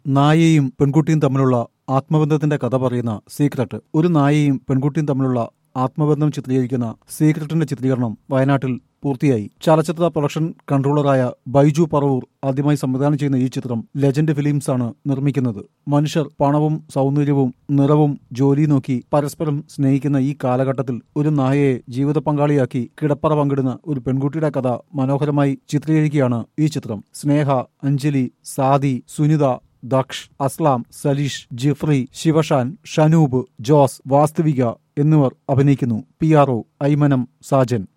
നായയും പെൺകുട്ടിയും തമ്മിലുള്ള ആത്മബന്ധത്തിന്റെ കഥ പറയുന്ന സീക്രട്ട് ഒരു നായയും പെൺകുട്ടിയും തമ്മിലുള്ള ആത്മബന്ധം ചിത്രീകരിക്കുന്ന സീക്രട്ടിന്റെ ചിത്രീകരണം വയനാട്ടിൽ പൂർത്തിയായി ചലച്ചിത്ര പ്രൊഡക്ഷൻ കൺട്രോളറായ ബൈജു പറവൂർ ആദ്യമായി സംവിധാനം ചെയ്യുന്ന ഈ ചിത്രം ലെജൻഡ് ഫിലിംസ് ആണ് നിർമ്മിക്കുന്നത് മനുഷ്യർ പണവും സൗന്ദര്യവും നിറവും ജോലി നോക്കി പരസ്പരം സ്നേഹിക്കുന്ന ഈ കാലഘട്ടത്തിൽ ഒരു നായയെ ജീവിത പങ്കാളിയാക്കി കിടപ്പറ പങ്കിടുന്ന ഒരു പെൺകുട്ടിയുടെ കഥ മനോഹരമായി ചിത്രീകരിക്കുകയാണ് ഈ ചിത്രം സ്നേഹ അഞ്ജലി സാദി സുനിത ദക്ഷ് അസ്ലാം സലീഷ് ജിഫ്രി ശിവഷാൻ ഷനൂബ് ജോസ് വാസ്തവിക എന്നിവർ അഭിനയിക്കുന്നു P R O Aymanam Sajan